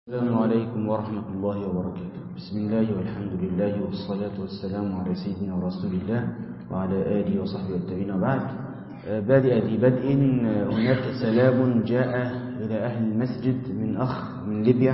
السلام عليكم ورحمة الله وبركاته بسم الله والحمد لله والصلاة والسلام على سيدنا رسول الله وعلى آله وصحبه والتابعين وبعد بادئ ذي بدء هناك سلام جاء إلى أهل المسجد من أخ من ليبيا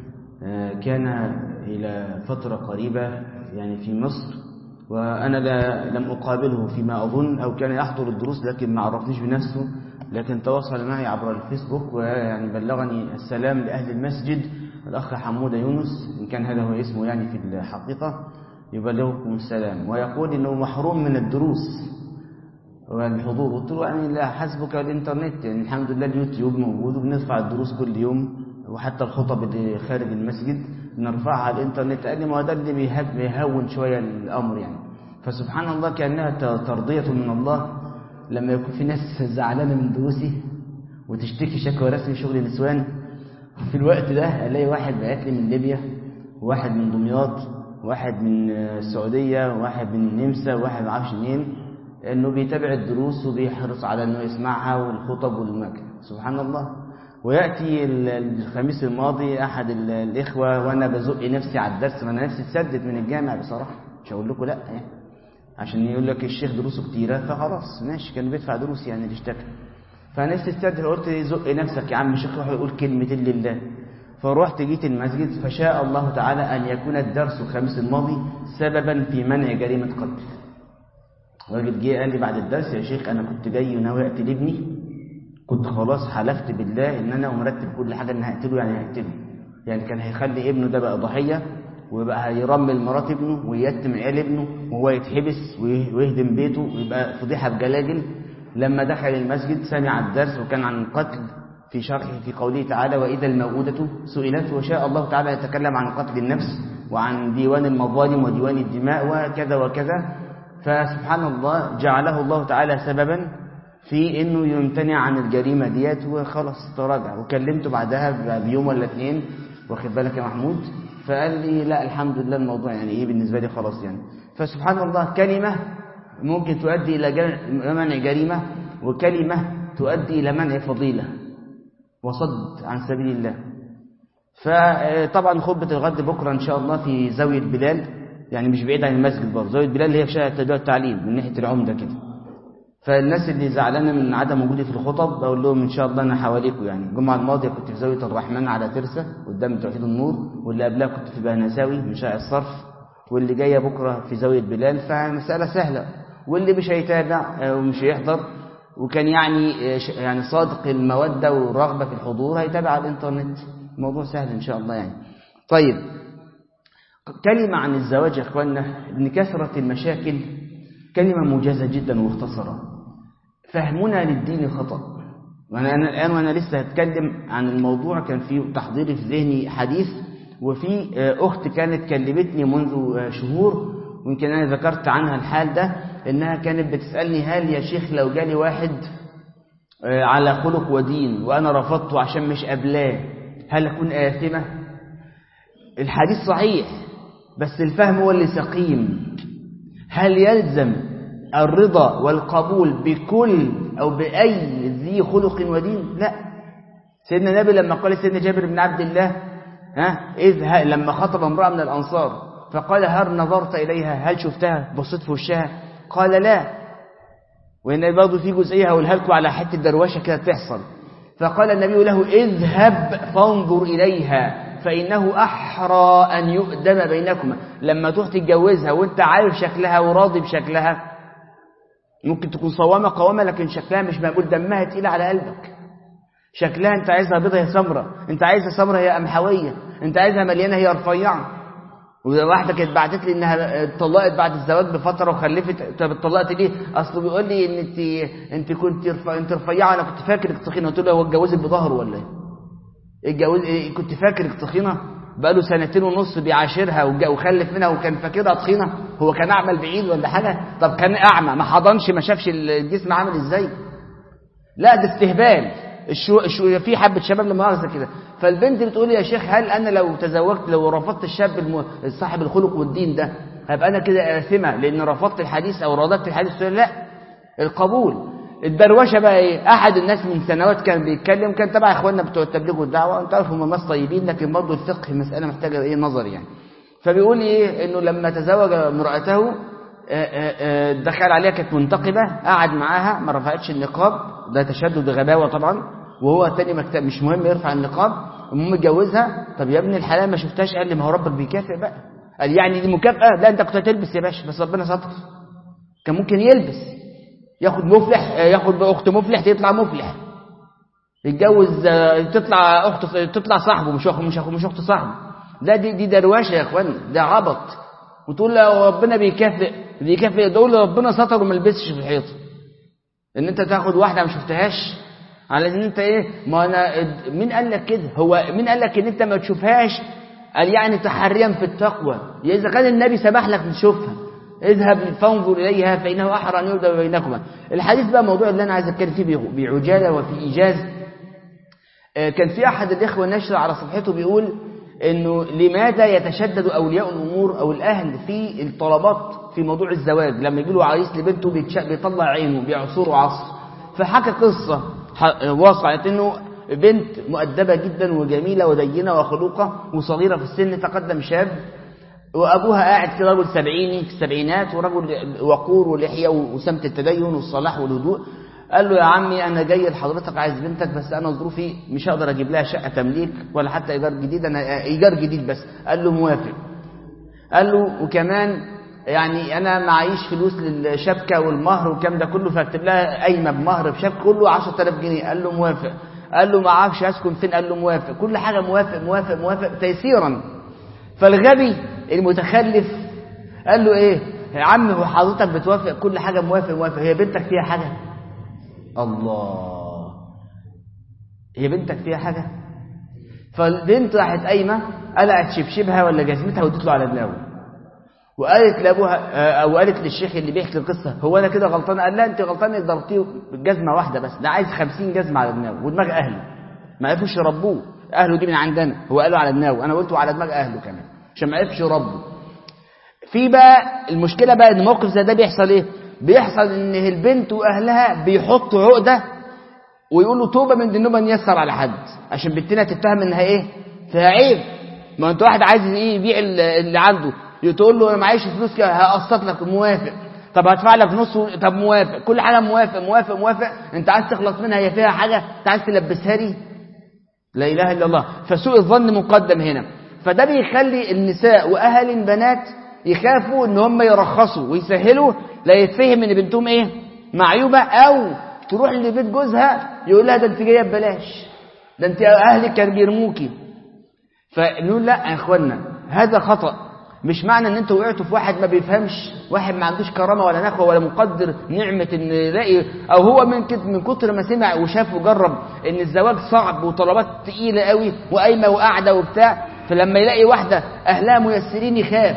كان إلى فترة قريبة يعني في مصر وأنا لا لم أقابله فيما أظن أو كان يحضر الدروس لكن ما عرفنيش بنفسه لكن تواصل معي عبر الفيسبوك ويعني بلغني السلام لأهل المسجد الأخ حمودة يونس إن كان هذا هو اسمه يعني في الحقيقة يبلغكم السلام ويقول إنه محروم من الدروس والحضور قلت له يعني لا حسبك الإنترنت يعني الحمد لله اليوتيوب موجود وبندفع الدروس كل يوم وحتى الخطب اللي خارج المسجد نرفعها على الإنترنت قال لي ما هو ده اللي بيهون شوية الأمر يعني فسبحان الله كأنها ترضية من الله لما يكون في ناس زعلانة من دروسي وتشتكي شكوى رسمي شغل نسوان في الوقت ده الاقي واحد بعت لي من ليبيا واحد من دمياط واحد من السعودية واحد من النمسا واحد معرفش منين انه بيتابع الدروس وبيحرص على انه يسمعها والخطب والمكن سبحان الله ويأتي الخميس الماضي أحد الإخوة وأنا بزق نفسي على الدرس ما أنا نفسي تسدد من الجامع بصراحة مش هقول لكم لأ يعني عشان يقول لك الشيخ دروسه كتيرة فخلاص ماشي كان بيدفع دروس يعني اللي اشتكى فأنا نفسي تسدد قلت زق نفسك يا عم الشيخ روح يقول كلمتين لله فروحت جيت المسجد فشاء الله تعالى أن يكون الدرس الخميس الماضي سببا في منع جريمة قتل راجل جه قال لي بعد الدرس يا شيخ أنا كنت جاي وناوي أقتل ابني كنت خلاص حلفت بالله ان انا مرتب كل حاجه ان هقتله يعني هقتله يعني كان هيخلي ابنه ده بقى ضحيه ويبقى هيرمل مرات ابنه ويتم عيال ابنه وهو يتحبس ويهدم بيته ويبقى فضيحه بجلاجل لما دخل المسجد سمع الدرس وكان عن القتل في شرحه في قوله تعالى واذا الموءودة سئلت وشاء الله تعالى يتكلم عن قتل النفس وعن ديوان المظالم وديوان الدماء وكذا وكذا فسبحان الله جعله الله تعالى سببا في انه يمتنع عن الجريمه ديت وخلاص تراجع وكلمته بعدها بيوم ولا اتنين واخد بالك يا محمود فقال لي لا الحمد لله الموضوع يعني ايه بالنسبه لي خلاص يعني فسبحان الله كلمه ممكن تؤدي الى منع جريمه وكلمه تؤدي الى منع فضيله وصد عن سبيل الله فطبعا خطبه الغد بكره ان شاء الله في زاويه بلال يعني مش بعيد عن المسجد برضه زاويه بلال اللي هي في شارع التربيه والتعليم من ناحيه العمده كده فالناس اللي زعلانه من عدم وجودي في الخطب بقول لهم ان شاء الله انا حواليكم يعني الجمعه الماضيه كنت في زاويه الرحمن على ترسه قدام توحيد النور واللي قبلها كنت في بهنساوي من شارع الصرف واللي جايه بكره في زاويه بلال فمساله سهله واللي مش هيتابع ومش هيحضر وكان يعني يعني صادق الموده والرغبه في الحضور هيتابع على الانترنت الموضوع سهل ان شاء الله يعني طيب كلمه عن الزواج يا اخواننا ان كثره المشاكل كلمه موجزه جدا ومختصره فهمنا للدين خطأ وأنا أنا الآن وأنا لسه هتكلم عن الموضوع كان في تحضيري في ذهني حديث وفي أخت كانت كلمتني منذ شهور ويمكن أنا ذكرت عنها الحال ده إنها كانت بتسألني هل يا شيخ لو جالي واحد على خلق ودين وأنا رفضته عشان مش قبلاه هل أكون آثمة؟ الحديث صحيح بس الفهم هو اللي سقيم هل يلزم الرضا والقبول بكل أو بأي ذي خلق ودين لا سيدنا النبي لما قال سيدنا جابر بن عبد الله ها إذ لما خطب امرأة من الأنصار فقال هل نظرت إليها هل شفتها بصيت في وشها قال لا وإن برضه في جزئية هقولها لكم على حتة دروشة كده تحصل فقال النبي له اذهب فانظر إليها فإنه أحرى أن يؤدم بينكما لما تروح تتجوزها وانت عارف شكلها وراضي بشكلها ممكن تكون صوامة قوامة لكن شكلها مش مقبول دمها تقيل على قلبك شكلها انت عايزها بيضة هي سمرة انت عايزها سمرة هي قمحوية انت عايزها مليانة هي رفيعة واحدة كانت بعتت لي انها اتطلقت بعد الزواج بفترة وخلفت طب اتطلقت ليه؟ اصله بيقول لي ان انت انت كنت رفيعة انت رفيعة انا كنت فاكرك تخينة قلت له هو اتجوزك بظهره ولا ايه؟ اتجوز ايه كنت فاكرك تخينة؟ بقاله سنتين ونص بيعاشرها وخلف منها وكان فاكرها تخينه هو كان اعمى بعيد ولا حاجه طب كان اعمى ما حضنش ما شافش الجسم عامل ازاي لا ده استهبال الشو... الشو... في حبه شباب لما مؤاخذه كده فالبنت بتقول يا شيخ هل انا لو تزوجت لو رفضت الشاب الم... صاحب الخلق والدين ده هبقى انا كده آثمه لان رفضت الحديث او رددت الحديث لا القبول الدروشه بقى ايه احد الناس من سنوات كان بيتكلم كان تبع اخواننا بتوع التبليغ والدعوه انت عارف هم ناس طيبين لكن برضه الفقه مساله محتاجه ايه نظر يعني فبيقول ايه انه لما تزوج امراته دخل عليها كانت منتقبه قعد معاها ما رفعتش النقاب ده تشدد غباوه طبعا وهو تاني مكتب مش مهم يرفع النقاب المهم اتجوزها طب يا ابن الحلال ما شفتهاش قال لي ما هو ربك بيكافئ بقى قال يعني دي مكافاه لا انت كنت هتلبس يا باشا بس ربنا ستر كان ممكن يلبس ياخد مفلح ياخد اخت مفلح تطلع مفلح يتجوز تطلع اخت تطلع صاحبه مش اخت مش اخت مش اخت صاحبه لا دي دي دروشه يا اخوانا ده عبط وتقول له ربنا بيكافئ بيكافئ تقول له ربنا ستر وما لبسش في الحيط ان انت تاخد واحده ما شفتهاش على ان انت ايه ما انا مين قال لك كده هو مين قال لك ان انت ما تشوفهاش قال يعني تحريا في التقوى اذا كان النبي سمح لك تشوفها اذهب فانظر اليها فانه احرى ان يبدا بينكما الحديث بقى موضوع اللي انا عايز اتكلم فيه بعجاله وفي ايجاز كان في احد الاخوه نشر على صفحته بيقول انه لماذا يتشدد اولياء الامور او الاهل في الطلبات في موضوع الزواج لما يجي له عريس لبنته بيطلع عينه بيعصره عصر فحكى قصه وصلت انه بنت مؤدبه جدا وجميله ودينه وخلوقه وصغيره في السن تقدم شاب وابوها قاعد كده رجل سبعيني في السبعينات ورجل وقور ولحيه وسمت التدين والصلاح والهدوء قال له يا عمي انا جاي لحضرتك عايز بنتك بس انا ظروفي مش هقدر اجيب لها شقه تمليك ولا حتى ايجار جديد انا ايجار جديد بس قال له موافق قال له وكمان يعني انا معيش فلوس للشبكه والمهر والكلام ده كله فاكتب لها قايمه بمهر بشبكه كله 10000 جنيه قال له موافق قال له ما اعرفش اسكن فين قال له موافق كل حاجه موافق موافق موافق تيسيرا فالغبي المتخلف قال له ايه يا عم هو حضرتك بتوافق كل حاجه موافق موافق هي بنتك فيها حاجه الله هي بنتك فيها حاجه فالبنت راحت قايمه قلعت شبشبها ولا جزمتها وادت له على دماغه وقالت لابوها او قالت للشيخ اللي بيحكي القصه هو انا كده غلطان قال لا انت غلطان انك ضربتيه بجزمه واحده بس ده عايز 50 جزمه على دماغه ودماغ اهله ما عرفوش يربوه اهله دي من عندنا هو قالوا على دماغه انا قلته على دماغ اهله كمان عشان ما عرفش يربوا في بقى المشكله بقى ان موقف زي ده بيحصل ايه بيحصل ان البنت واهلها بيحطوا عقده ويقولوا توبه من ذنوبها يسر على حد عشان بنتنا تتهم انها ايه فيها عيب ما انت واحد عايز ايه يبيع اللي عنده تقول له انا معيش فلوس هقسط لك موافق طب هدفع لك نص طب موافق كل حاجه موافق موافق موافق انت عايز تخلص منها هي فيها حاجه انت عايز تلبسها لي لا اله الا الله فسوء الظن مقدم هنا فده بيخلي النساء واهل البنات يخافوا ان هم يرخصوا ويسهلوا لا يتفهم ان بنتهم ايه معيوبه او تروح لبيت جوزها يقول لها ده انت جايه ببلاش ده انت اهلك كانوا بيرموكي فنقول لا يا اخوانا هذا خطأ مش معنى ان انتوا وقعتوا في واحد ما بيفهمش واحد ما عندوش كرامه ولا نخوه ولا مقدر نعمه ان يلاقي او هو من كت من كتر ما سمع وشاف وجرب ان الزواج صعب وطلبات تقيله قوي وقايمه وقاعده وبتاع فلما يلاقي واحده اهلها ميسرين يخاف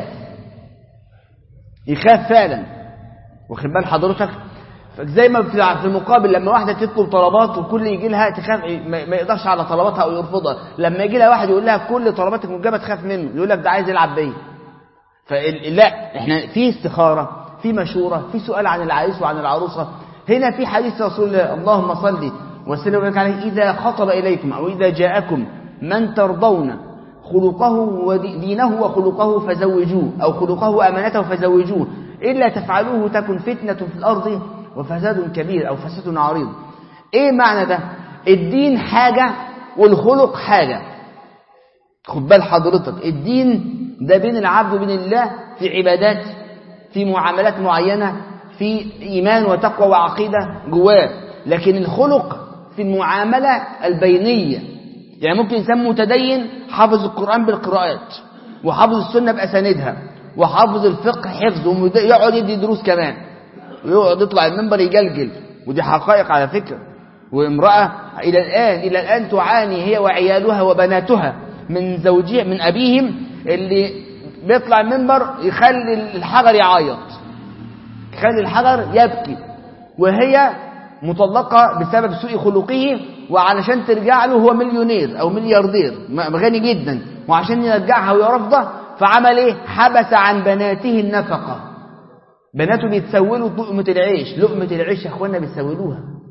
يخاف فعلا واخد بال حضرتك زي ما في المقابل لما واحده تطلب طلبات وكل يجي لها تخاف ما يقدرش على طلباتها او يرفضها لما يجي لها واحد يقول لها كل طلباتك مجابه تخاف منه يقول لك ده عايز يلعب بيا فلا احنا في استخاره في مشوره في سؤال عن العريس وعن العروسه هنا في حديث رسول الله اللهم صل وسلم وبارك عليه اذا خطب اليكم او اذا جاءكم من ترضون خلقه ودينه وخلقه فزوجوه او خلقه وامانته فزوجوه الا تفعلوه تكن فتنه في الارض وفساد كبير او فساد عريض ايه معنى ده الدين حاجه والخلق حاجه خد بال حضرتك الدين ده بين العبد وبين الله في عبادات في معاملات معينة في إيمان وتقوى وعقيدة جواه لكن الخلق في المعاملة البينية يعني ممكن إنسان متدين حافظ القرآن بالقراءات وحافظ السنة بأساندها وحافظ الفقه حفظ ويقعد يدي دروس كمان ويقعد يطلع المنبر يجلجل ودي حقائق على فكرة وامرأة إلى الآن إلى الآن تعاني هي وعيالها وبناتها من زوجها من أبيهم اللي بيطلع المنبر يخلي الحجر يعيط يخلي الحجر يبكي وهي مطلقة بسبب سوء خلقه وعلشان ترجع له هو مليونير أو ملياردير غني جدا وعشان يرجعها ويرفضه فعمل ايه حبس عن بناته النفقة بناته بيتسولوا لقمة العيش لقمة العيش يا اخوانا بيتسولوها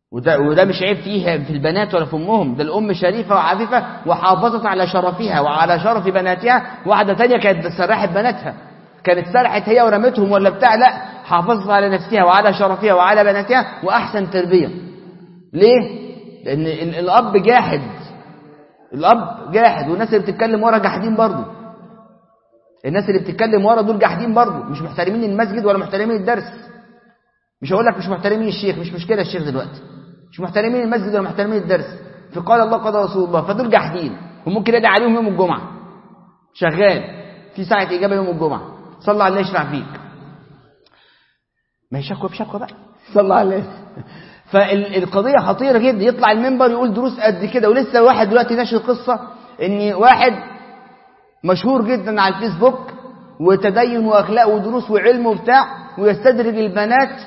وده, وده مش عيب فيها في البنات ولا في امهم ده الام شريفه وعفيفه وحافظت على شرفها وعلى شرف بناتها واحده تانية كانت سرحت بناتها كانت سرحت هي ورمتهم ولا بتاع لا حافظت على نفسها وعلى شرفها وعلى بناتها واحسن تربيه ليه لان الاب جاحد الاب جاحد والناس اللي بتتكلم ورا جاحدين برضه الناس اللي بتتكلم ورا دول جاحدين برضه مش محترمين المسجد ولا محترمين الدرس مش هقول لك مش محترمين الشيخ مش مشكله الشيخ دلوقتي مش محترمين المسجد ولا محترمين الدرس في قال الله قال رسول الله فدول جاحدين وممكن يدعي عليهم يوم الجمعه شغال في ساعه اجابه يوم الجمعه صلى على الله يشفع فيك ما هي شكوى بشكوى بقى صلى عليه فالقضية خطيرة جدا يطلع المنبر يقول دروس قد كده ولسه واحد دلوقتي ناشر قصة ان واحد مشهور جدا على الفيسبوك وتدين واخلاق ودروس وعلم وبتاع ويستدرج البنات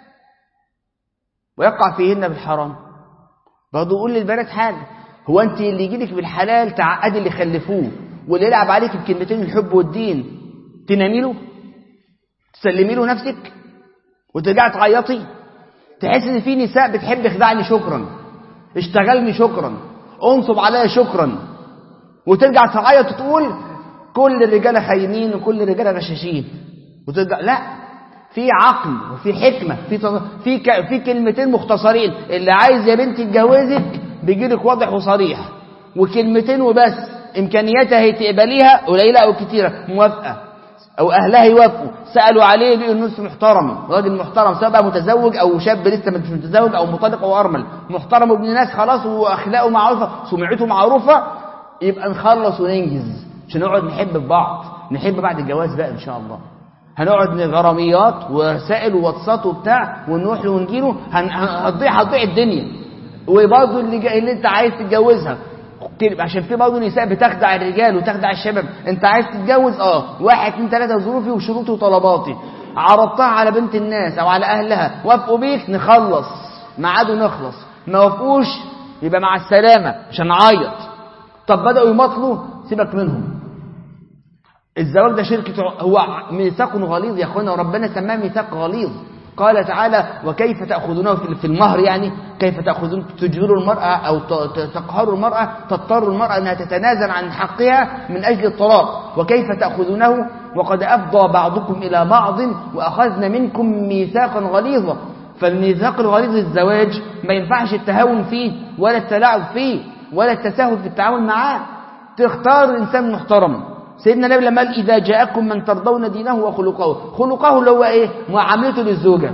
ويقع فيهن بالحرام برضه يقول للبنات حاجة هو انت اللي يجيلك بالحلال تعقدي اللي خلفوه واللي يلعب عليك بكلمتين الحب والدين تنامي له تسلمي له نفسك وترجعي تعيطي تحس ان في نساء بتحب اخدعني شكرا اشتغلني شكرا انصب عليا شكرا وترجع تعيط وتقول كل الرجاله خاينين وكل الرجاله غشاشين وترجع لا في عقل وفي حكمه في ت... في ك... في كلمتين مختصرين اللي عايز يا بنتي يتجوزك بيجي لك واضح وصريح وكلمتين وبس امكانياتها هي تقبليها قليله او كتيره موافقه او اهلها يوافقوا سالوا عليه لقوا انه محترم راجل محترم سواء بقى متزوج او شاب لسه مش متزوج او مطلق او ارمل محترم وابن ناس خلاص واخلاقه معروفه سمعته معروفه يبقى نخلص وننجز مش هنقعد نحب في بعض نحب بعد الجواز بقى ان شاء الله هنقعد غراميات ورسائل وواتسات وبتاع ونروح له ونجيله هتضيع هتضيع الدنيا وبرضه اللي, جا... اللي انت عايز تتجوزها عشان في برضه نساء بتخدع الرجال وتخدع الشباب انت عايز تتجوز اه واحد اتنين تلاته ظروفي وشروطي وطلباتي عرضتها على بنت الناس او على اهلها وافقوا بيك نخلص ميعاد ونخلص ما وافقوش يبقى مع السلامه مش هنعيط طب بداوا يماطلوا سيبك منهم الزواج ده شركة هو ميثاق غليظ يا اخوانا وربنا سماه ميثاق غليظ قال تعالى وكيف تأخذونه في المهر يعني كيف تأخذون تجبروا المرأة أو تقهروا المرأة تضطر المرأة أنها تتنازل عن حقها من أجل الطلاق وكيف تأخذونه وقد أفضى بعضكم إلى بعض وأخذنا منكم ميثاقا غليظا فالميثاق الغليظ الزواج ما ينفعش التهاون فيه ولا التلاعب فيه ولا التساهل في التعامل معاه تختار إنسان محترم سيدنا النبي لما قال إذا جاءكم من ترضون دينه وخلقه خلقه اللي هو إيه معاملته للزوجة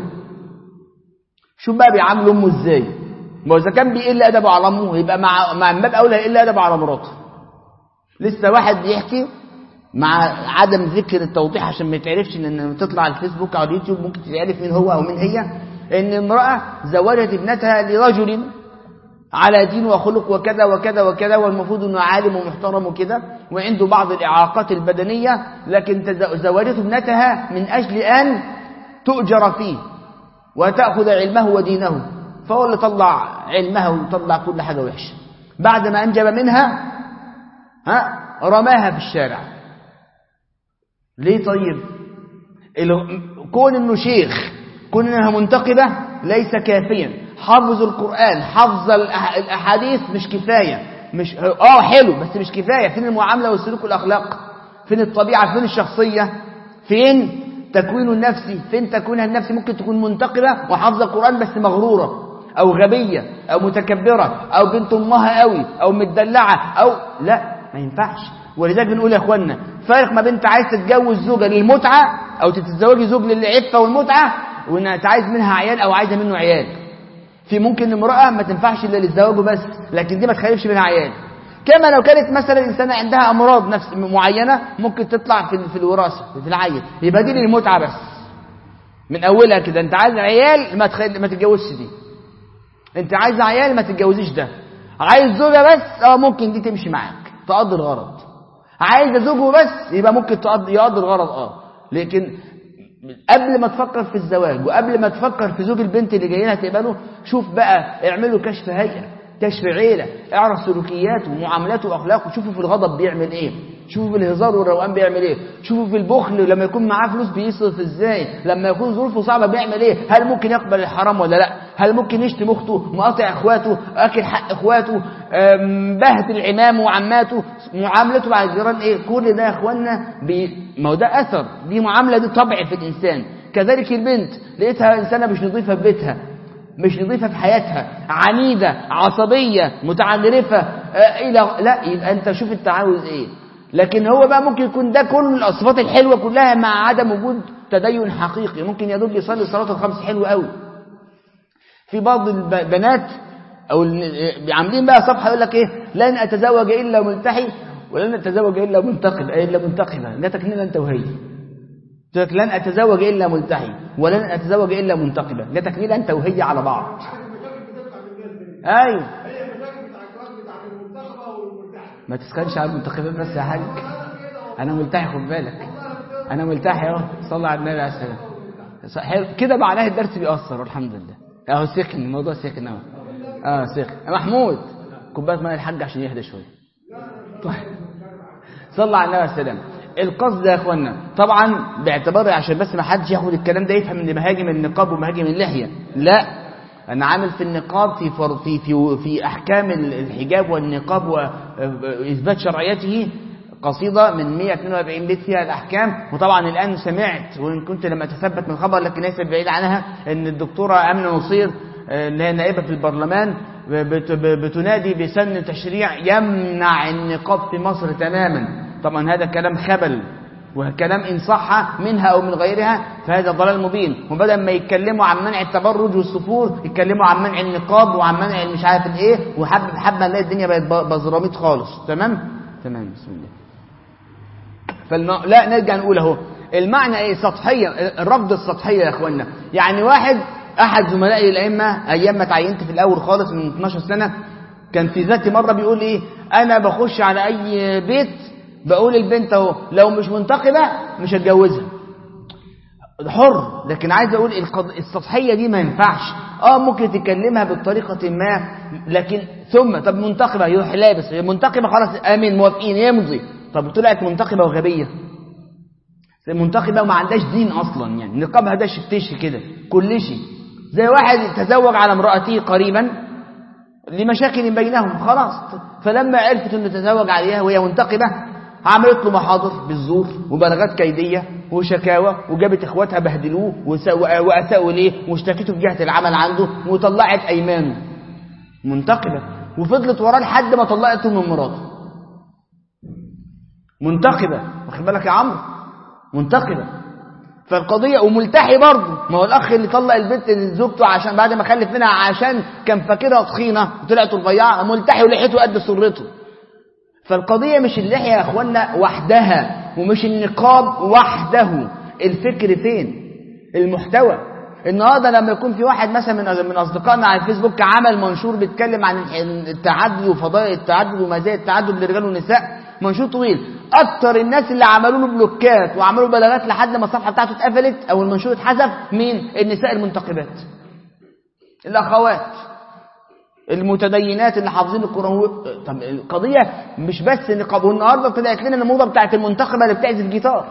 شو بقى بيعامل أمه إزاي ما إذا كان بيقل أدبه على أمه يبقى مع مع باب أولى يقل أدبه على مراته لسه واحد بيحكي مع عدم ذكر التوضيح عشان ما يتعرفش ان تطلع على الفيسبوك او اليوتيوب ممكن تعرف مين هو او مين هي ان امراه زوجت ابنتها لرجل على دين وخلق وكذا وكذا وكذا والمفروض انه عالم ومحترم وكده وعنده بعض الاعاقات البدنيه لكن زوجته ابنتها من اجل ان تؤجر فيه وتاخذ علمه ودينه فهو اللي طلع علمها وطلع كل حاجه وحشه بعد ما انجب منها ها رماها في الشارع ليه طيب كون انه شيخ كون انها منتقبه ليس كافيا حفظ القرآن حفظ الأحاديث مش كفاية مش اه حلو بس مش كفاية فين المعاملة والسلوك والأخلاق فين الطبيعة فين الشخصية فين تكوينه النفسي فين تكوينها النفسي ممكن تكون منتقبة وحافظة القرآن بس مغرورة أو غبية أو متكبرة أو بنت أمها قوي أو متدلعة أو لا ما ينفعش ولذلك بنقول يا اخوانا فرق ما بين انت عايز تتجوز زوجة للمتعة أو تتزوجي زوج للعفة والمتعة وان انت عايز منها عيال أو عايزة منه عيال في ممكن امرأة ما تنفعش إلا للزواج بس لكن دي ما تخلفش منها عيال كما لو كانت مثلا إنسانة عندها أمراض نفس معينة ممكن تطلع في في الوراثة في العيل يبقى دي للمتعة بس من أولها كده أنت عايز عيال ما تخل... ما تتجوزش دي أنت عايز عيال ما تتجوزيش ده عايز زوجة بس اه ممكن دي تمشي معاك تقضي الغرض عايز زوجه بس يبقى ممكن تقضي يقضي الغرض اه لكن قبل ما تفكر في الزواج وقبل ما تفكر في زوج البنت اللي جايين هتقبله شوف بقى اعملوا كشف هيئة كشف عيلة اعرف سلوكياته ومعاملاته واخلاقه شوفوا في الغضب بيعمل ايه شوفوا في الهزار والروقان بيعمل ايه شوفوا في البخل لما يكون معاه فلوس بيصرف ازاي لما يكون ظروفه صعبة بيعمل ايه هل ممكن يقبل الحرام ولا لا هل ممكن يشتم اخته مقاطع اخواته اكل حق اخواته بهدل عمامه وعماته معاملته مع الجيران ايه كل ده يا اخوانا ما هو ده اثر دي معامله دي طبع في الانسان كذلك البنت لقيتها انسانه مش نظيفه في بيتها مش نظيفة في حياتها عنيدة عصبية متعنرفة إلى لا يبقى أنت شوف أنت عاوز إيه لكن هو بقى ممكن يكون ده كل الصفات الحلوة كلها مع عدم وجود تدين حقيقي ممكن يا دوب يصلي الصلاة الخمس حلوة قوي في بعض البنات أو عاملين بقى صفحة يقول لك إيه لن أتزوج إلا ملتحي ولن أتزوج إلا منتقب إلا منتقبة جاتك نينا أنت وهي قلت لك لن أتزوج إلا ملتحي ولن أتزوج إلا منتقبة جاتك نينا أنت وهي على بعض أيوه ما تسكنش على المنتخبات بس يا حاج انا ملتحي خد بالك انا ملتحي اهو صلى على النبي عليه السلام كده معناه الدرس بيأثر والحمد لله اهو سكن الموضوع سكن اهو اه سكن محمود كوبايه ميه الحاج عشان يهدى شويه طيب صلى على النبي عليه السلام القصد يا اخوانا طبعا باعتبار عشان بس ما حدش ياخد الكلام ده يفهم ان بهاجم النقاب وبهاجم اللحيه لا أنا عامل في النقاب في في في, في أحكام الحجاب والنقاب وإثبات شرعيته قصيدة من 142 بيت فيها الأحكام وطبعا الآن سمعت وإن كنت لم أتثبت من الخبر لكن ليس بعيد عنها أن الدكتورة أمنة نصير اللي هي نائبة في البرلمان بتنادي بسن تشريع يمنع النقاب في مصر تماما طبعا هذا كلام خبل وكلام إن صح منها أو من غيرها فهذا ضلال مبين وبدل ما يتكلموا عن منع التبرج والسفور يتكلموا عن منع النقاب وعن منع مش عارف الايه وحب حب نلاقي الدنيا بقت بزراميط خالص تمام تمام بسم الله فالم... لا نرجع نقول اهو المعنى ايه سطحيا الرفض السطحيه يا اخوانا يعني واحد احد زملائي الائمه ايام ما تعينت في الاول خالص من 12 سنه كان في ذات مره بيقول ايه انا بخش على اي بيت بقول البنت اهو لو مش منتقبة مش هتجوزها حر لكن عايز اقول السطحية دي ما ينفعش اه ممكن تكلمها بطريقة ما لكن ثم طب منتقبة يروح لابس منتقبة خلاص امين موافقين يمضي طب طلعت منتقبة وغبية منتقبة وما عندهاش دين اصلا يعني نقابها ده شفتش كده كل شيء زي واحد تزوج على امرأته قريبا لمشاكل بينهم خلاص فلما عرفت انه تزوج عليها وهي منتقبة عملت له محاضر بالزور وبلاغات كيدية وشكاوى وجابت اخواتها بهدلوه واساءوا ليه واشتكته في جهة العمل عنده وطلعت ايمانه منتقبة وفضلت وراه لحد ما طلقته من مراته منتقبة واخد بالك يا عمرو منتقبة فالقضية وملتحي برضه ما هو الأخ اللي طلق البنت لزوجته عشان بعد ما خلف منها عشان كان فاكرها تخينة وطلعت رفيعة ملتحي ولحيته قد سرته فالقضية مش اللحية يا أخوانا وحدها ومش النقاب وحده الفكر فين المحتوى النهارده لما يكون في واحد مثلا من من اصدقائنا على الفيسبوك عمل منشور بيتكلم عن التعدد وفضائل التعدد ومزايا التعدد للرجال والنساء منشور طويل اكتر الناس اللي عملوا له بلوكات وعملوا بلاغات لحد ما الصفحه بتاعته اتقفلت او المنشور اتحذف مين النساء المنتقبات الاخوات المتدينات اللي حافظين القرآن طب القضية مش بس نقاب والنهارده طلعت لنا الموضة بتاعت المنتخبة اللي بتعزف جيتار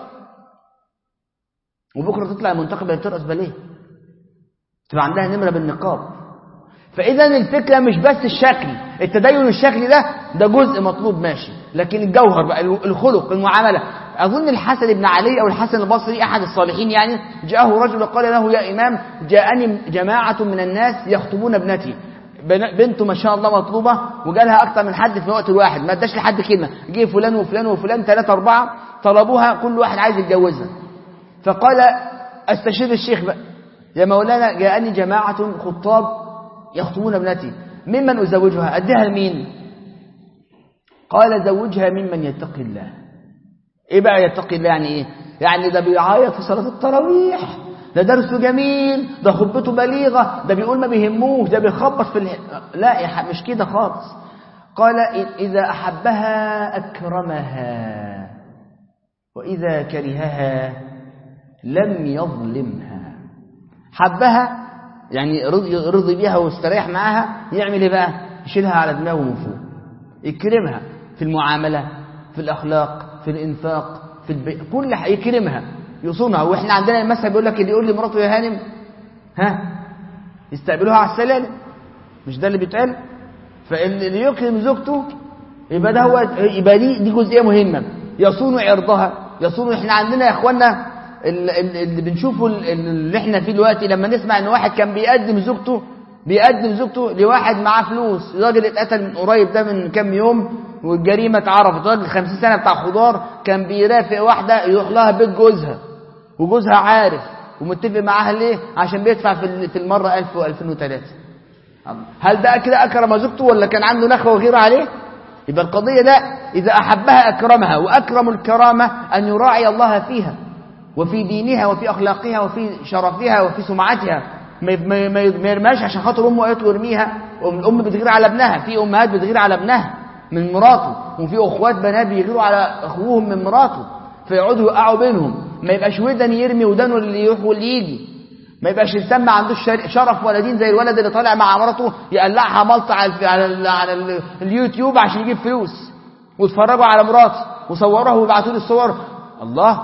وبكرة تطلع المنتخبة اللي بترقص باليه تبقى عندها نمرة بالنقاب فإذا الفكرة مش بس الشكل التدين الشكلي ده ده جزء مطلوب ماشي لكن الجوهر بقى الخلق المعاملة أظن الحسن بن علي أو الحسن البصري أحد الصالحين يعني جاءه رجل وقال له يا إمام جاءني جماعة من الناس يخطبون ابنتي بنته ما شاء الله مطلوبة وجالها أكتر من حد في الوقت الواحد ما اداش لحد كلمة جه فلان وفلان وفلان ثلاثة أربعة طلبوها كل واحد عايز يتجوزها فقال استشير الشيخ بقى يا مولانا جاءني جماعة خطاب يخطبون ابنتي ممن أزوجها أديها لمين قال زوجها ممن يتقي الله ايه بقى يتقي الله يعني ايه يعني ده بيعيط في صلاة التراويح ده درسه جميل ده خطبته بليغة ده بيقول ما بيهموش ده بيخبط في اله... لا يا مش كده خالص قال إذا أحبها أكرمها وإذا كرهها لم يظلمها حبها يعني رضي, رضي بيها واستريح معاها يعمل ايه بقى يشيلها على دماغه من فوق يكرمها في المعاملة في الأخلاق في الإنفاق في البيت كل حاجة يكرمها يصونها واحنا عندنا المثل بيقول لك اللي يقول لمراته يا هانم ها يستقبلوها على السلالم مش ده اللي بيتقال فاللي يكرم زوجته يبقى ده هو يبقى دي دي جزئيه مهمه يصون عرضها يصون احنا عندنا يا اخوانا اللي بنشوفه اللي احنا فيه دلوقتي لما نسمع ان واحد كان بيقدم زوجته بيقدم زوجته لواحد معاه فلوس راجل اتقتل من قريب ده من كام يوم والجريمه اتعرفت راجل 50 سنه بتاع خضار كان بيرافق واحده يروح لها بيت جوزها وجوزها عارف ومتفق معاها ليه عشان بيدفع في في المره 1000 و2003 هل ده كده اكرم زوجته ولا كان عنده نخوه وغيره عليه يبقى القضيه ده اذا احبها اكرمها واكرم الكرامه ان يراعي الله فيها وفي دينها وفي اخلاقها وفي شرفها وفي سمعتها ما ما ما يرماش عشان خاطر امه قالت له ارميها الام بتغير على ابنها في امهات بتغير على ابنها من مراته وفي اخوات بنات بيغيروا على اخوهم من مراته فيقعدوا يوقعوا بينهم ما يبقاش ودن يرمي ودانه اللي يروح واللي يجي ما يبقاش الانسان ما عندوش شرف ولا دين زي الولد اللي طالع مع مراته يقلعها ملط على ال على ال على ال اليوتيوب عشان يجيب فلوس ويتفرجوا على مراته وصوروها ويبعتوا لي الصور الله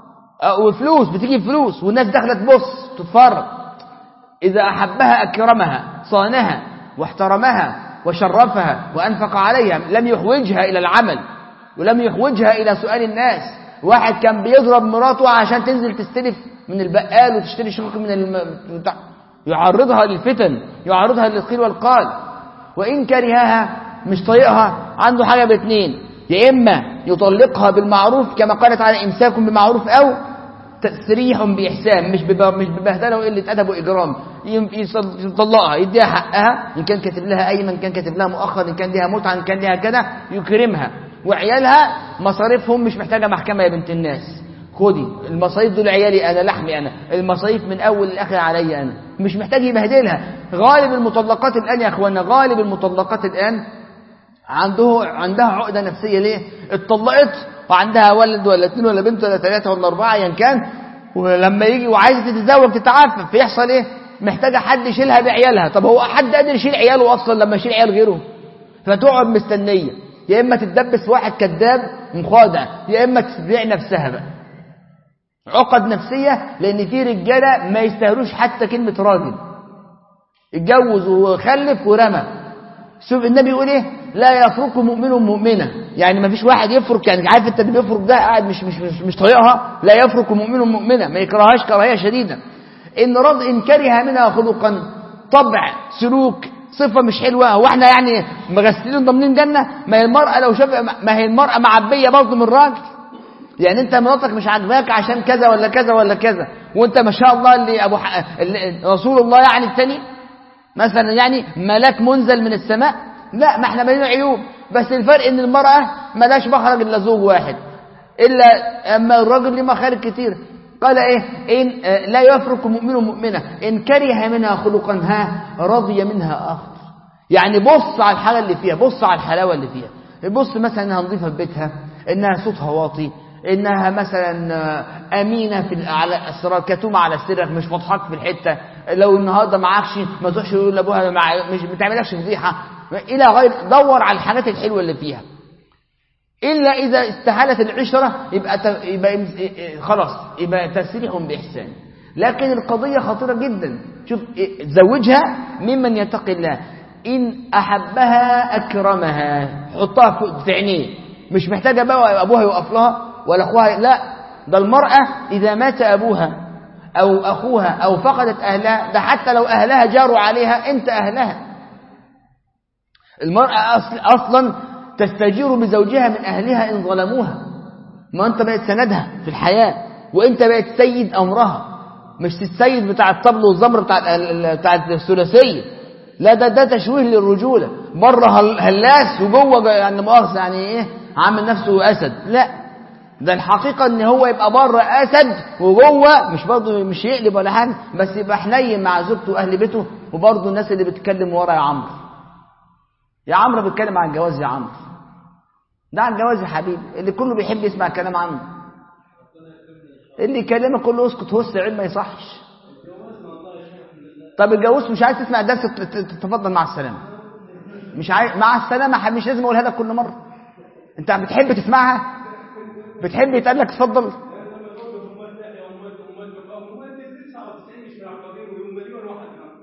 وفلوس بتجيب فلوس والناس دخلت تبص تتفرج إذا أحبها أكرمها صانها واحترمها وشرفها وأنفق عليها لم يحوجها إلى العمل ولم يحوجها إلى سؤال الناس واحد كان بيضرب مراته عشان تنزل تستلف من البقال وتشتري شرك من الم... يعرضها للفتن يعرضها للقيل والقال وإن كرهها مش طايقها عنده حاجة باتنين يا إما يطلقها بالمعروف كما قالت على إمساك بمعروف أو تسريح بإحسان مش مش ببهدله وقلة أدب وإجرام يطلقها يديها حقها إن كان كاتب لها أيمن كان كاتب لها مؤخر إن كان لها متعة إن كان لها كذا يكرمها وعيالها مصاريفهم مش محتاجة محكمة يا بنت الناس خدي المصاريف دول عيالي أنا لحمي أنا المصاريف من أول لآخر علي أنا مش محتاج يبهدلها غالب المطلقات الآن يا أخوانا غالب المطلقات الآن عنده عندها عقدة نفسية ليه اتطلقت وعندها ولد ولا اثنين ولا بنت ولا ثلاثة ولا أربعة أيا كان ولما يجي وعايزة تتزوج تتعفف فيحصل إيه محتاجة حد يشيلها بعيالها طب هو حد قادر يشيل عياله أصلا لما يشيل عيال غيره فتقعد مستنية يا إما تتدبس واحد كذاب مخادع يا إما تبيع نفسها بقى عقد نفسية لأن في رجالة ما يستاهلوش حتى كلمة راجل اتجوز وخلف ورمى شوف النبي يقول ايه لا يفرق مؤمن مؤمنة يعني ما فيش واحد يفرق يعني عارف انت اللي بيفرق ده قاعد مش مش مش, مش طايقها لا يفرق مؤمن مؤمنة ما يكرههاش كراهية شديدة ان رض ان كره منها خلقا طبع سلوك صفة مش حلوة هو احنا يعني مغسلين ضامنين جنة ما هي المرأة لو شاف ما هي المرأة معبية برضه من الراجل يعني انت مراتك مش عاجباك عشان كذا ولا كذا ولا كذا وانت ما شاء الله اللي ابو ح... اللي رسول الله يعني الثاني مثلا يعني ملاك منزل من السماء لا ما احنا بينا عيوب بس الفرق ان المرأة ملاش مخرج الا زوج واحد الا اما الراجل ليه مخارج كتير قال ايه ان اه لا يفرق مؤمن مؤمنة ان كره منها خلقا ها رضي منها اخر يعني بص على الحاجة اللي فيها بص على الحلاوة اللي فيها بص مثلا انها نظيفة في بيتها انها صوتها واطي انها مثلا امينه في على الاسرار كتومه على سرك مش فضحك في الحته لو النهارده معكش ما تروحش تقول لابوها مع مش بتعملكش فضيحه الى غير دور على الحاجات الحلوه اللي فيها الا اذا استحالت العشره يبقى ت... يبقى خلاص يبقى تسريح باحسان لكن القضيه خطيره جدا شوف زوجها ممن يتقي الله ان احبها اكرمها حطها في عينيه مش محتاجه بقى ابوها يوقف لها ولا أخوها لا ده المرأة إذا مات أبوها أو أخوها أو فقدت أهلها ده حتى لو أهلها جاروا عليها أنت أهلها المرأة أصل أصلا تستجير بزوجها من أهلها إن ظلموها ما أنت بقيت سندها في الحياة وأنت بقيت سيد أمرها مش السيد بتاع الطبل والزمر بتاع بتاع الثلاثية لا ده ده تشويه للرجولة بره هلاس وجوه يعني مؤاخذة يعني ايه عامل نفسه أسد لا ده الحقيقة ان هو يبقى بره اسد وجوه مش برضه مش يقلب ولا حاجة بس يبقى حنين مع زوجته واهل بيته وبرضه الناس اللي بتتكلم ورا يا عمرو يا عمرو بيتكلم عن الجواز يا عمرو ده عن الجواز يا حبيبي اللي كله بيحب يسمع الكلام عنه اللي يكلمك كله اسكت هوس عيب ما يصحش طب الجواز مش عايز تسمع الدرس تتفضل مع السلامة مش عايز مع السلامة مش لازم اقولها لك كل مرة انت بتحب تسمعها بتحب يتقال لك اتفضل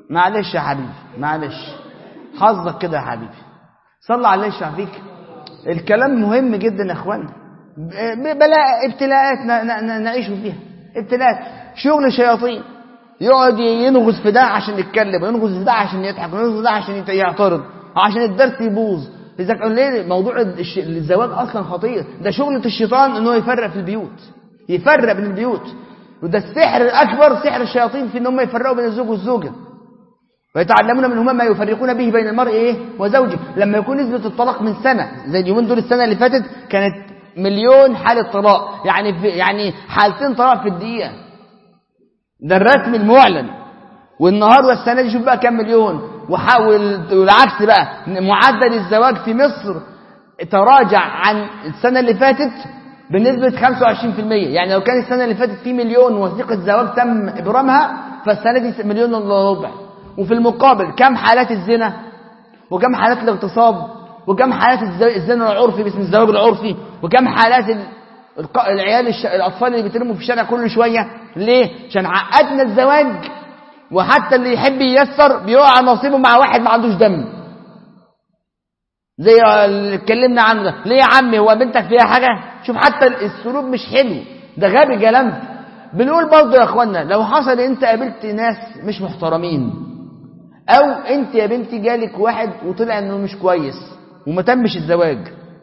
معلش يا حبيبي معلش حظك كده يا حبيبي صلى عليه يشفع فيك الكلام مهم جدا يا اخوانا بلاء ابتلاءات نعيش فيها ابتلاءات شغل شياطين يقعد ينغز في ده عشان يتكلم وينغز في ده عشان يضحك وينغز في ده عشان يعترض عشان الدرس يبوظ إذا كان ليه موضوع الزواج أصلا خطير ده شغلة الشيطان إنه يفرق في البيوت يفرق بين البيوت وده السحر الأكبر سحر الشياطين في إن هم يفرقوا بين الزوج والزوجة ويتعلمون منهما ما يفرقون به بين المرء إيه وزوجه لما يكون نسبة الطلاق من سنة زي اليومين دول السنة اللي فاتت كانت مليون حالة طلاق يعني في يعني حالتين طلاق في الدقيقة ده الرسم المعلن والنهارده السنة دي شوف بقى كام مليون وحاول والعكس بقى معدل الزواج في مصر تراجع عن السنة اللي فاتت بنسبة 25% يعني لو كان السنة اللي فاتت في مليون وثيقة زواج تم إبرامها فالسنة دي مليون الا ربع وفي المقابل كم حالات الزنا وكم حالات الاغتصاب وكم حالات الزنا العرفي باسم الزواج العرفي وكم حالات العيال الش... الأطفال اللي بيترموا في الشارع كل شوية ليه؟ عشان عقدنا الزواج وحتى اللي يحب ييسر بيقع نصيبه مع واحد ما عندوش دم زي اللي اتكلمنا عنه ده ليه يا عمي هو بنتك فيها حاجة شوف حتى السلوك مش حلو ده غبي جلنت بنقول برضه يا اخوانا لو حصل انت قابلت ناس مش محترمين او انت يا بنتي جالك واحد وطلع انه مش كويس وما تمش الزواج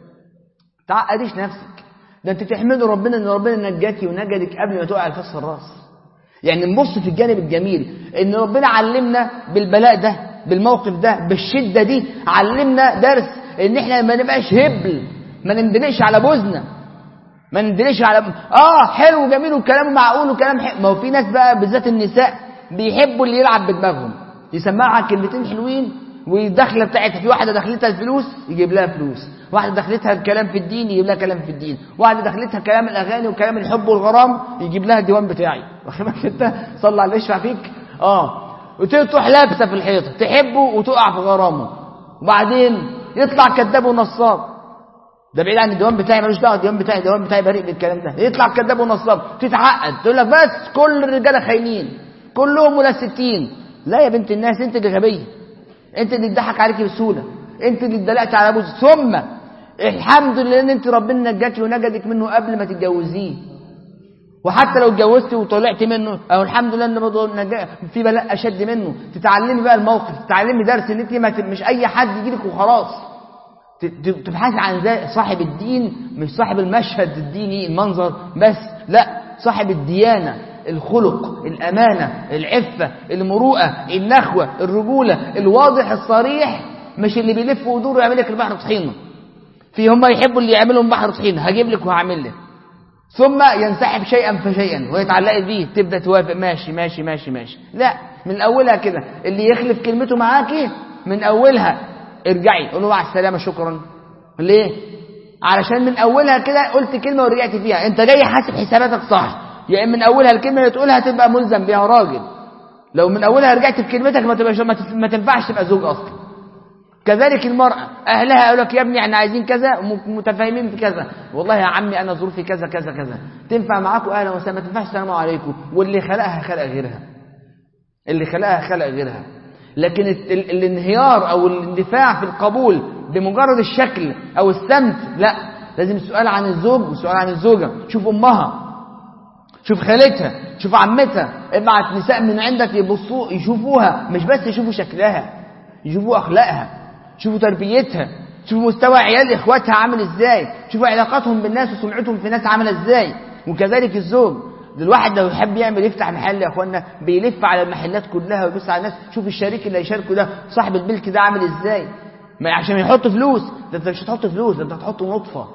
تعقديش نفسك ده انت تحمدوا ربنا ان ربنا نجاكي ونجدك قبل ما تقع الفص الراس يعني نبص في الجانب الجميل ان ربنا علمنا بالبلاء ده بالموقف ده بالشدة دي علمنا درس ان احنا ما نبقاش هبل ما نندلقش على بوزنا ما نندلقش على اه حلو وجميل وكلام معقول وكلام حلو ما هو في ناس بقى بالذات النساء بيحبوا اللي يلعب بدماغهم يسمعها كلمتين حلوين والدخله بتاعتها في واحده دخلتها الفلوس يجيب لها فلوس واحده دخلتها الكلام في الدين يجيب لها كلام في الدين واحده دخلتها كلام الاغاني وكلام الحب والغرام يجيب لها الديوان بتاعي واخد بالك انت صلى على يشفع فيك اه وتروح لابسه في الحيطه تحبه وتقع في غرامه وبعدين يطلع كذاب ونصاب ده بعيد عن الديوان بتاعي ملوش دعوه الديوان بتاعي الديوان بتاعي بريء بالكلام ده يطلع كذاب ونصاب تتعقد تقول لك بس كل الرجاله خاينين كلهم ملستين لا يا بنت الناس انت اللي غبيه انت اللي اتضحك عليكي بسهوله انت اللي اتدلقت على ابوك ثم الحمد لله ان انت ربنا نجاكي ونجدك منه قبل ما تتجوزيه وحتى لو اتجوزت وطلعت منه او الحمد لله ان برضه في بلاء اشد منه تتعلمي بقى الموقف تتعلمي درس ان انت ما مش اي حد يجيلك وخلاص تبحثي عن صاحب الدين مش صاحب المشهد الديني المنظر بس لا صاحب الديانه الخلق الأمانة العفة المروءة النخوة الرجولة الواضح الصريح مش اللي بيلف ويدور ويعمل لك البحر طحينة في هم يحبوا اللي يعملهم بحر طحينة هجيب لك وهعمل لك ثم ينسحب شيئا فشيئا ويتعلق بيه تبدأ توافق ماشي ماشي ماشي ماشي لا من أولها كده اللي يخلف كلمته معاكي من أولها ارجعي قول له مع السلامة شكرا ليه؟ علشان من أولها كده قلت كلمة ورجعت فيها أنت جاي حاسب حساباتك صح يا يعني من اولها الكلمه اللي تقولها تبقى ملزم بيها راجل لو من اولها رجعت بكلمتك ما تبقاش ما تنفعش تبقى زوج اصلا كذلك المرأة أهلها يقول لك يا ابني احنا عايزين كذا متفاهمين في كذا والله يا عمي أنا ظروفي كذا كذا كذا تنفع معاكم أهلا وسهلا ما تنفعش السلام عليكم واللي خلقها خلق غيرها اللي خلقها خلق غيرها لكن ال الانهيار أو الاندفاع في القبول بمجرد الشكل أو السمت لا لازم السؤال عن الزوج والسؤال عن الزوجة شوف أمها شوف خالتها شوف عمتها ابعت نساء من عندك يبصوا يشوفوها مش بس يشوفوا شكلها يشوفوا اخلاقها يشوفوا تربيتها شوفوا مستوى عيال اخواتها عامل ازاي شوفوا علاقاتهم بالناس وسمعتهم في الناس عامله ازاي وكذلك الزوج الواحد لو يحب يعمل يفتح محل يا اخوانا بيلف على المحلات كلها ويبص على الناس شوف الشريك اللي هيشاركه ده صاحب الملك ده عامل ازاي ما عشان يحط فلوس ده انت مش هتحط فلوس ده انت هتحط نطفه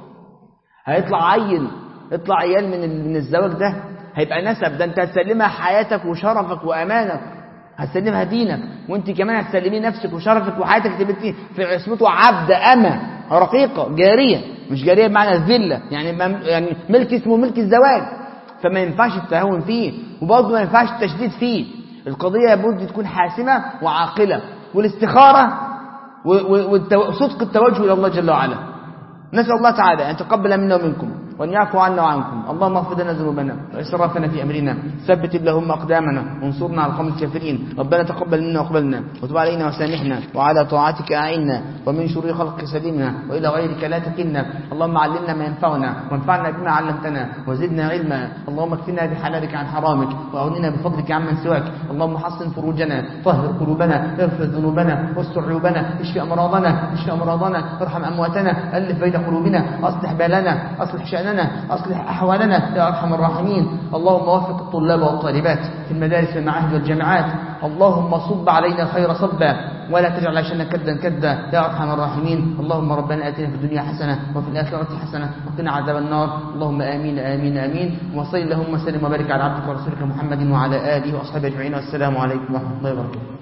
هيطلع عيل يطلع عيال من من الزواج ده هيبقى نسب ده انت هتسلمها حياتك وشرفك وامانك هتسلمها دينك وانت كمان هتسلمي نفسك وشرفك وحياتك تبقى في عصمته عبد اما رقيقه جاريه مش جاريه بمعنى الذله يعني يعني ملك اسمه ملك الزواج فما ينفعش التهاون فيه وبرضه ما ينفعش التشديد فيه القضيه لابد تكون حاسمه وعاقله والاستخاره وصدق التوجه الى الله جل وعلا نسال الله تعالى ان يتقبل منا ومنكم وأن يعفو عنا وعنكم اللهم اغفر لنا ذنوبنا وإسرافنا في أمرنا ثبت اللهم أقدامنا وانصرنا على القوم الكافرين ربنا تقبل منا وقبلنا وتب علينا وسامحنا وعلى طاعتك أعنا ومن شرور خلقك سلمنا وإلى غيرك لا تكلنا اللهم علمنا ما ينفعنا وانفعنا بما علمتنا وزدنا علما اللهم اكفنا بحلالك عن حرامك وأغننا بفضلك عمن سواك اللهم حصن فروجنا طهر قلوبنا اغفر ذنوبنا واستر عيوبنا اشف أمراضنا اشف أمراضنا ارحم أمواتنا ألف بين قلوبنا أصلح بالنا أصلح شأننا أصلح أحوالنا يا أرحم الراحمين اللهم وفق الطلاب والطالبات في المدارس والمعاهد والجامعات اللهم صب علينا الخير صبا ولا تجعل عيشنا كدا كدا يا أرحم الراحمين اللهم ربنا آتنا في الدنيا حسنة وفي الآخرة حسنة وقنا عذاب النار اللهم آمين آمين آمين وصل اللهم وسلم وبارك على عبدك ورسولك محمد وعلى آله وأصحابه أجمعين والسلام عليكم ورحمة الله وبركاته